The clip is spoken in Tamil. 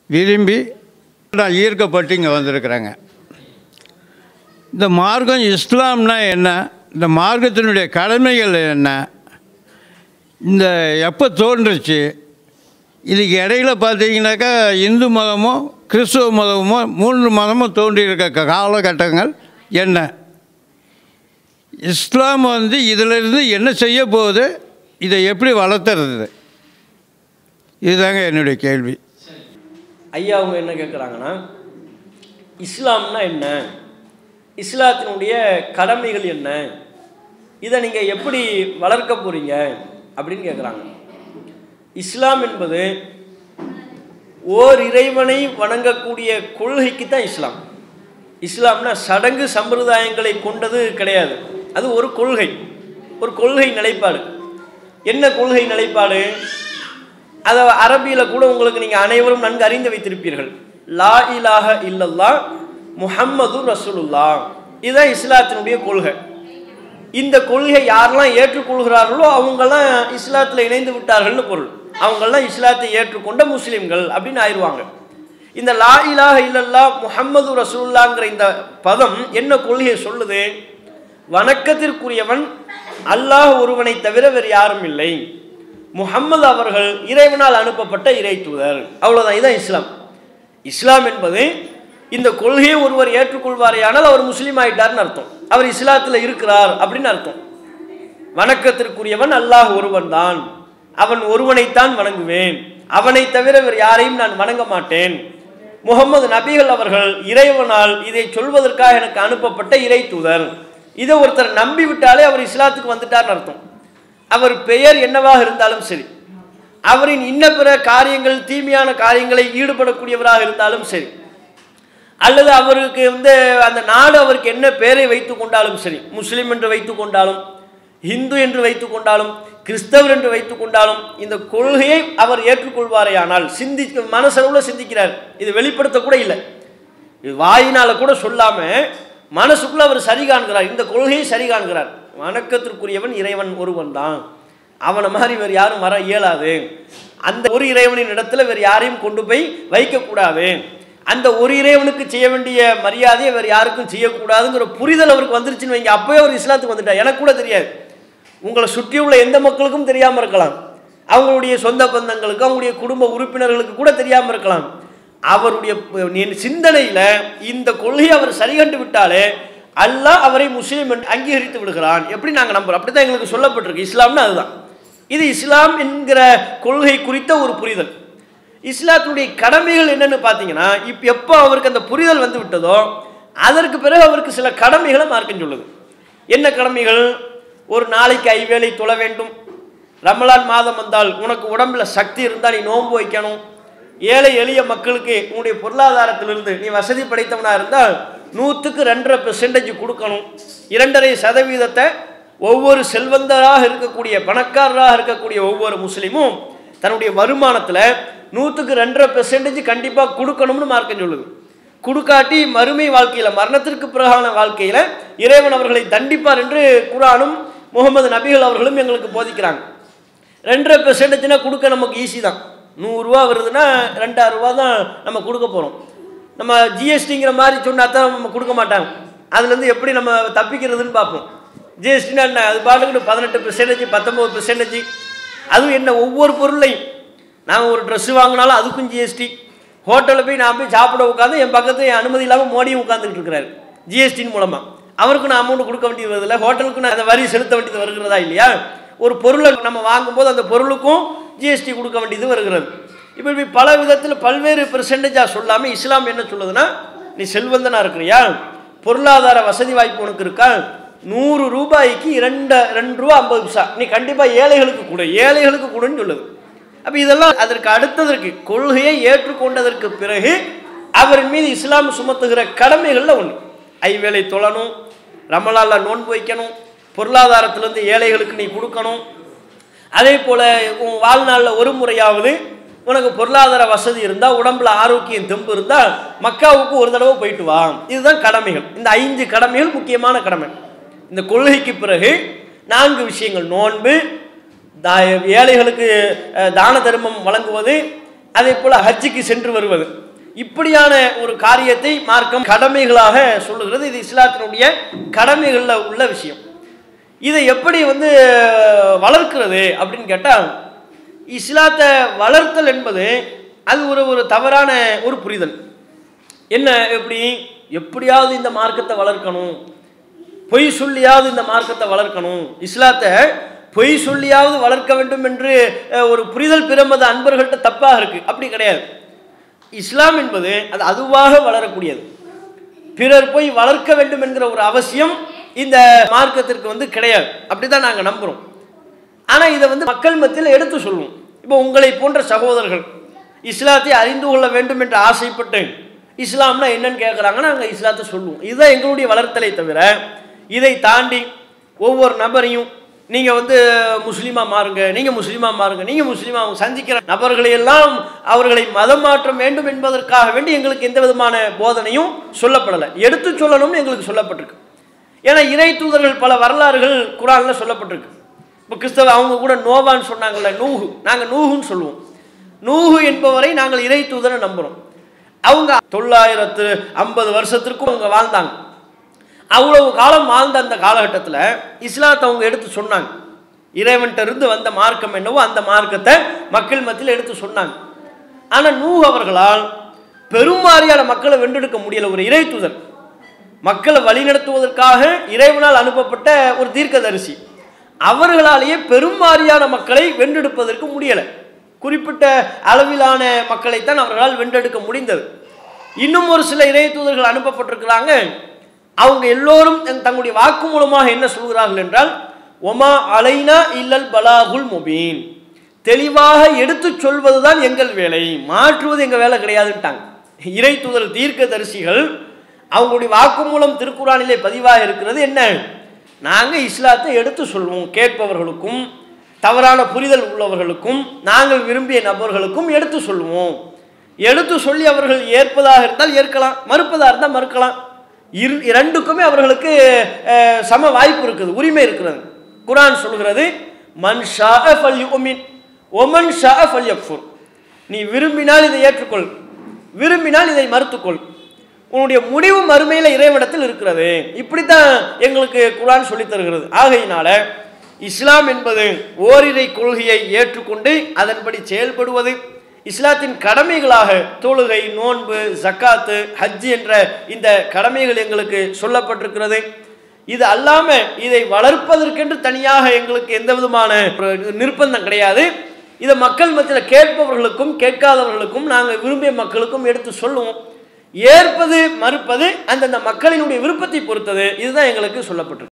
விரும்பி நான் ஈர்க்கப்பட்டு இங்கே வந்திருக்கிறேங்க இந்த மார்க்கம் இஸ்லாம்னா என்ன இந்த மார்க்கத்தினுடைய கடமைகள் என்ன இந்த எப்போ தோன்றுச்சு இதுக்கு இடையில பார்த்தீங்கன்னாக்கா இந்து மதமும் கிறிஸ்துவ மதமும் மூன்று மதமும் தோன்றியிருக்க க- காலகட்டங்கள் என்ன இஸ்லாம் வந்து இதிலிருந்து என்ன செய்ய போகுது இதை எப்படி வளர்த்துறது இதுதாங்க என்னுடைய கேள்வி ஐயா அவங்க என்ன கேட்குறாங்கன்னா இஸ்லாம்னா என்ன இஸ்லாத்தினுடைய கடமைகள் என்ன இதை நீங்கள் எப்படி வளர்க்க போகிறீங்க அப்படின்னு கேட்குறாங்க இஸ்லாம் என்பது ஓர் இறைவனை வணங்கக்கூடிய கொள்கைக்கு தான் இஸ்லாம் இஸ்லாம்னா சடங்கு சம்பிரதாயங்களை கொண்டது கிடையாது அது ஒரு கொள்கை ஒரு கொள்கை நிலைப்பாடு என்ன கொள்கை நிலைப்பாடு அதை அரபியில் கூட உங்களுக்கு நீங்கள் அனைவரும் நன்கு அறிந்து வைத்திருப்பீர்கள் லா இலாஹ இல்லல்லா முஹம்மது ரசூலுல்லா இதுதான் இஸ்லாத்தினுடைய கொள்கை இந்த கொள்கை யாரெல்லாம் ஏற்றுக்கொள்கிறார்களோ அவங்கெல்லாம் இஸ்லாத்தில் இணைந்து விட்டார்கள்னு பொருள் அவங்கெல்லாம் இஸ்லாத்தை ஏற்றுக்கொண்ட முஸ்லீம்கள் அப்படின்னு ஆயிடுவாங்க இந்த லா இலாஹ இல்லல்லா முஹம்மது ரசூலுல்லாங்கிற இந்த பதம் என்ன கொள்கையை சொல்லுது வணக்கத்திற்குரியவன் அல்லாஹ் ஒருவனை தவிர வேறு யாரும் இல்லை முஹம்மது அவர்கள் இறைவனால் அனுப்பப்பட்ட இறை தூதர் அவ்வளோதான் இதுதான் இஸ்லாம் இஸ்லாம் என்பது இந்த கொள்கையை ஒருவர் ஏற்றுக்கொள்வாரேயானால் அவர் முஸ்லீம் ஆயிட்டார்னு அர்த்தம் அவர் இஸ்லாத்தில் இருக்கிறார் அப்படின்னு அர்த்தம் வணக்கத்திற்குரியவன் அல்லாஹ் ஒருவன் தான் அவன் ஒருவனைத்தான் வணங்குவேன் அவனை தவிர வேறு யாரையும் நான் வணங்க மாட்டேன் முகமது நபிகள் அவர்கள் இறைவனால் இதை சொல்வதற்காக எனக்கு அனுப்பப்பட்ட இறை தூதர் இதை ஒருத்தர் நம்பி விட்டாலே அவர் இஸ்லாத்துக்கு வந்துட்டார்னு அர்த்தம் அவர் பெயர் என்னவாக இருந்தாலும் சரி அவரின் இன்ன பிற காரியங்கள் தீமையான காரியங்களை ஈடுபடக்கூடியவராக இருந்தாலும் சரி அல்லது அவருக்கு வந்து அந்த நாடு அவருக்கு என்ன பெயரை வைத்து கொண்டாலும் சரி முஸ்லீம் என்று வைத்து கொண்டாலும் இந்து என்று வைத்து கொண்டாலும் கிறிஸ்தவர் என்று வைத்து கொண்டாலும் இந்த கொள்கையை அவர் ஏற்றுக்கொள்வாரேயானால் சிந்தி மனசளவில் சிந்திக்கிறார் இது வெளிப்படுத்தக்கூட இல்லை இது வாயினால கூட சொல்லாம மனசுக்குள்ள அவர் சரி காண்கிறார் இந்த கொள்கையை சரி காண்கிறார் வணக்கத்திற்குரியவன் இறைவன் ஒருவன் தான் அவனை மாதிரி வேறு யாரும் வர இயலாது அந்த ஒரு இறைவனின் இடத்துல வேறு யாரையும் கொண்டு போய் வைக்கக்கூடாது அந்த ஒரு இறைவனுக்கு செய்ய வேண்டிய மரியாதையை வேறு யாருக்கும் செய்யக்கூடாதுங்கிற புரிதல் அவருக்கு வந்துருச்சுன்னு வைங்க அப்போயே அவர் இஸ்லாத்துக்கு வந்துட்டார் எனக்கு கூட தெரியாது உங்களை சுற்றியுள்ள எந்த மக்களுக்கும் தெரியாமல் இருக்கலாம் அவங்களுடைய சொந்த பந்தங்களுக்கு அவங்களுடைய குடும்ப உறுப்பினர்களுக்கு கூட தெரியாமல் இருக்கலாம் அவருடைய ப- நி- சிந்தனையில இந்த கொள்கையை அவர் சரிகண்டு விட்டாலே அல்லாஹ் அவரை முஸ்லீம் என்று அங்கீகரித்து விடுகிறான் எப்படி நாங்கள் நம்புறோம் அப்படி தான் எங்களுக்கு சொல்லப்பட்டிருக்கு இஸ்லாம்னா அதுதான் இது இஸ்லாம் என்கிற கொள்கை குறித்த ஒரு புரிதல் இஸ்லாத்துடைய கடமைகள் என்னன்னு பார்த்தீங்கன்னா இப்போ எப்போ அவருக்கு அந்த புரிதல் வந்து விட்டதோ அதற்கு பிறகு அவருக்கு சில கடமைகளை மார்க்கம் சொல்லுது என்ன கடமைகள் ஒரு நாளைக்கு ஐவேளை தொழ வேண்டும் ரமலான் மாதம் வந்தால் உனக்கு உடம்புல சக்தி இருந்தால் நீ நோன்பு வைக்கணும் ஏழை எளிய மக்களுக்கு உன்னுடைய பொருளாதாரத்திலிருந்து நீ வசதி படைத்தவனாக இருந்தால் நூற்றுக்கு ரெண்டரை பெர்சன்டேஜ் கொடுக்கணும் இரண்டரை சதவீதத்தை ஒவ்வொரு செல்வந்தராக இருக்கக்கூடிய பணக்காரராக இருக்கக்கூடிய ஒவ்வொரு முஸ்லீமும் தன்னுடைய வருமானத்தில் நூற்றுக்கு ரெண்டரை பெர்சன்டேஜ் கண்டிப்பாக கொடுக்கணும்னு மார்க்கம் சொல்லுது கொடுக்காட்டி மறுமை வாழ்க்கையில் மரணத்திற்கு பிறகான வாழ்க்கையில் இறைவன் அவர்களை தண்டிப்பார் என்று குரானும் முகமது நபிகள் அவர்களும் எங்களுக்கு போதிக்கிறாங்க ரெண்டரை பெர்சன்டேஜ்னா கொடுக்க நமக்கு ஈஸி தான் நூறுரூவா வருதுன்னா ரெண்டாயிரம் ரூபா தான் நம்ம கொடுக்க போகிறோம் நம்ம ஜிஎஸ்டிங்கிற மாதிரி சொன்னா தான் நம்ம கொடுக்க மாட்டாங்க அதுலேருந்து எப்படி நம்ம தப்பிக்கிறதுன்னு பார்ப்போம் ஜிஎஸ்டினா என்ன அது பாட்டுக்கு பதினெட்டு பெர்சன்டேஜ் பத்தொம்பது பெர்சன்டேஜ் அதுவும் என்ன ஒவ்வொரு பொருளையும் நான் ஒரு ட்ரெஸ்ஸு வாங்கினாலும் அதுக்கும் ஜிஎஸ்டி ஹோட்டலில் போய் நான் போய் சாப்பிட உட்காந்து என் பக்கத்தில் என் அனுமதி இல்லாமல் மோடியும் உட்காந்துக்கிட்டு இருக்கிறாரு ஜிஎஸ்டின் மூலமாக அவருக்கு நான் அமௌண்ட் கொடுக்க வேண்டியது வருதில்ல ஹோட்டலுக்கு நான் அந்த வரி செலுத்த வேண்டியது வருகிறதா இல்லையா ஒரு பொருளை நம்ம வாங்கும்போது அந்த பொருளுக்கும் ஜிஎஸ்டி கொடுக்க வேண்டியது வருகிறது இப்போ இப்படி பல விதத்தில் பல்வேறு பெர்சன்டேஜாக சொல்லாமல் இஸ்லாம் என்ன சொல்லுதுன்னா நீ செல்வந்தனா இருக்கிறியா பொருளாதார வசதி வாய்ப்பு உனக்கு இருக்கா நூறு ரூபாய்க்கு இரண்டு ரெண்டு ரூபா ஐம்பது பைசா நீ கண்டிப்பாக ஏழைகளுக்கு கொடு ஏழைகளுக்கு கொடுன்னு சொல்லுது அப்போ இதெல்லாம் அதற்கு அடுத்ததற்கு கொள்கையை ஏற்றுக்கொண்டதற்கு பிறகு அவரின் மீது இஸ்லாம் சுமத்துகிற கடமைகளில் ஒன்று ஐவேளை தொழணும் ரமலால நோன்பு வைக்கணும் பொருளாதாரத்திலேருந்து ஏழைகளுக்கு நீ கொடுக்கணும் அதே போல் உன் வாழ்நாளில் ஒரு முறையாவது உனக்கு பொருளாதார வசதி இருந்தால் உடம்புல ஆரோக்கியம் தெம்பு இருந்தால் மக்காவுக்கு ஒரு தடவை போயிட்டு வா இதுதான் கடமைகள் இந்த ஐந்து கடமைகள் முக்கியமான கடமை இந்த கொள்கைக்கு பிறகு நான்கு விஷயங்கள் நோன்பு தா- ஏழைகளுக்கு அஹ், தான தர்மம் வழங்குவது அதே போல் ஹஜ்ஜுக்கு சென்று வருவது இப்படியான ஒரு காரியத்தை மார்க்கம் கடமைகளாக சொல்லுகிறது இது இஸ்லாத்தினுடைய கடமைகளில் உள்ள விஷயம் இதை எப்படி வந்து வளர்க்கிறது அப்படின்னு கேட்டால் இஸ்லாத்தை வளர்த்தல் என்பது அது ஒரு ஒரு தவறான ஒரு புரிதல் என்ன எப்படி எப்படியாவது இந்த மார்க்கத்தை வளர்க்கணும் பொய் சொல்லியாவது இந்த மார்க்கத்தை வளர்க்கணும் இஸ்லாத்தை பொய் சொல்லியாவது வளர்க்க வேண்டும் என்று அஹ், ஒரு புரிதல் பிரமத அன்பர்கள்ட்ட தப்பாக இருக்கு அப்படி கிடையாது இஸ்லாம் என்பது அது அதுவாக வளரக்கூடியது பிறர் போய் வளர்க்க வேண்டும் என்கிற ஒரு அவசியம் இந்த மார்க்கத்திற்கு வந்து கிடையாது அப்படிதான் நாங்கள் நம்புகிறோம் ஆனால் இதை வந்து மக்கள் மத்தியில் எடுத்து சொல்லுவோம் இப்போ உங்களை போன்ற சகோதரர்கள் இஸ்லாத்தை அறிந்து கொள்ள வேண்டும் என்று ஆசைப்பட்டு இஸ்லாம்னா என்னன்னு கேட்குறாங்கன்னா நாங்கள் இஸ்லாத்தை சொல்லுவோம் இதுதான் எங்களுடைய வளர்த்தலை தவிர இதை தாண்டி ஒவ்வொரு நபரையும் நீங்கள் வந்து முஸ்லீமாக மாறுங்க நீங்கள் முஸ்லீமாக மாறுங்க நீங்கள் முஸ்லீமாக சந்திக்கிற நபர்களை எல்லாம் அவர்களை மதம் மாற்றம் வேண்டும் என்பதற்காக வேண்டி எங்களுக்கு எந்த விதமான போதனையும் சொல்லப்படலை எடுத்து சொல்லணும்னு எங்களுக்கு சொல்லப்பட்டிருக்கு ஏன்னா இறை தூதர்கள் பல வரலாறுகள் குரானில் சொல்லப்பட்டிருக்கு இப்போ கிறிஸ்தவ அவங்க கூட நோவான்னு சொன்னாங்கல்ல நூஹு நாங்கள் நூஹுன்னு சொல்லுவோம் நூஹு என்பவரை நாங்கள் இறை தூதரை நம்புகிறோம் அவங்க தொள்ளாயிரத்து ஐம்பது வருஷத்திற்கும் அவங்க வாழ்ந்தாங்க அவ்வளவு காலம் வாழ்ந்த அந்த காலகட்டத்தில் இஸ்லாத்தை அவங்க எடுத்து சொன்னாங்க இறைவன்கிட்ட இருந்து வந்த மார்க்கம் என்னவோ அந்த மார்க்கத்தை மக்கள் மத்தியில் எடுத்து சொன்னாங்க ஆனால் நூ அவர்களால் பெருமாறியான மக்களை வென்றெடுக்க முடியல ஒரு இறை தூதர் மக்களை வழிநடத்துவதற்காக இறைவனால் அனுப்பப்பட்ட ஒரு தீர்க்கதரிசி அவர்களாலேயே பெரும்பாரியான மக்களை வென்றெடுப்பதற்கு முடியலை குறிப்பிட்ட அளவிலான மக்களைத்தான் அவர்களால் வென்றெடுக்க முடிந்தது இன்னும் ஒரு சில இறை தூதர்கள் அனுப்பப்பட்டிருக்கிறாங்க அவங்க எல்லோரும் தங்- தங்களுடைய வாக்கு மூலமாக என்ன சொல்கிறார்கள் என்றால் ஒமா அலைனா இல்லல் பலாகுல் முபீன் தெளிவாக எடுத்துச் சொல்வதுதான் எங்கள் வேலை மாற்றுவது எங்கள் வேலை கிடையாதுன்ட்டாங்க இறை தூதர் தீர்க்கதரிசிகள் அவங்களுடைய வாக்குமூலம் திருக்குறானிலே பதிவாக இருக்கிறது என்ன நாங்கள் இஸ்லாத்தை எடுத்து சொல்வோம் கேட்பவர்களுக்கும் தவறான புரிதல் உள்ளவர்களுக்கும் நாங்கள் விரும்பிய நபர்களுக்கும் எடுத்து சொல்லுவோம் எடுத்து சொல்லி அவர்கள் ஏற்பதாக இருந்தால் ஏற்கலாம் மறுப்பதாக இருந்தால் மறுக்கலாம் இரு இரண்டுக்குமே அவர்களுக்கு அஹ், சம வாய்ப்பு இருக்குது உரிமை இருக்கிறது குரான் சொல்கிறது மன் ஷா ஃபல் யுமின் ஒமன் ஷா ஃபல் யக்ஃபுர் நீ விரும்பினால் இதை ஏற்றுக்கொள் விரும்பினால் இதை மறுத்துக்கொள் உன்னுடைய முடிவு மறுமையில் இறைவனத்தில் இருக்கிறது இப்படித்தான் எங்களுக்கு குரான் சொல்லித் தருகிறது ஆகையினால இஸ்லாம் என்பது ஓரிரை கொள்கையை ஏற்றுக்கொண்டு அதன்படி செயல்படுவது இஸ்லாத்தின் கடமைகளாக தொழுகை நோன்பு ஜக்காத்து ஹஜ் என்ற இந்த கடமைகள் எங்களுக்கு சொல்லப்பட்டிருக்கிறது இது அல்லாம இதை வளர்ப்பதற்கென்று தனியாக எங்களுக்கு எந்த விதமான ஒரு நிர்பந்தம் கிடையாது இதை மக்கள் மத்தியில் கேட்பவர்களுக்கும் கேட்காதவர்களுக்கும் நாங்கள் விரும்பிய மக்களுக்கும் எடுத்து சொல்லுவோம் ஏற்பது மறுப்பது அந்தந்த மக்களினுடைய விருப்பத்தை பொறுத்தது இதுதான் எங்களுக்கு சொல்லப்பட்டிருக்கு